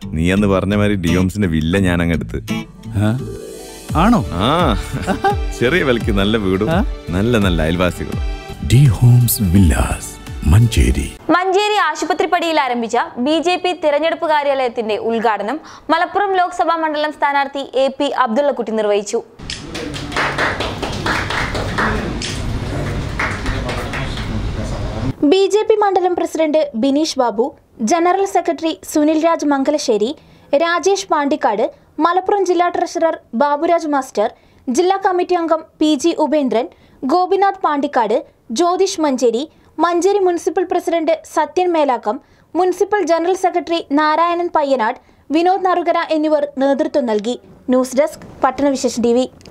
നീ അന്ന് പറഞ്ഞ മാതിരി ഡിയോംസിന്റെ വില്ല ഞാൻ അങ്ങ് എടുത്ത് ആ? ആണോ ആ ചെറിയ വിലക്ക് നല്ല വീടും നല്ല നല്ല അയൽവാസികളും D homes villas Manjeri Manjeri ആശുപത്രിപ്പടിയിൽ ആരംഭിച്ച ബി ജെ പി തിരഞ്ഞെടുപ്പ് കാര്യാലയത്തിന്റെ ഉദ്ഘാടനം മലപ്പുറം ലോക്സഭാ മണ്ഡലം സ്ഥാനാർത്ഥി എ പി അബ്ദുള്ളക്കുട്ടി നിർവഹിച്ചു ബി ജെ പി മണ്ഡലം president Bineesh Babu general secretary Sunil Raj Mangalassery Rajesh Pandikkad Malappuram ജില്ലാ ട്രഷറർ ബാബുരാജ് മാസ്റ്റർ ജില്ലാ കമ്മിറ്റി അംഗം P G Upendran Gopinath Pandikkad Jyothish Manjeri Manjeri municipal president Sathyan Melakkam municipal general secretary Narayanan Payyanad Vinod Narukara എന്നിവർ നേതൃത്വം നൽകി ന്യൂസ് ഡെസ്ക് പട്ടണവിശേഷ ടി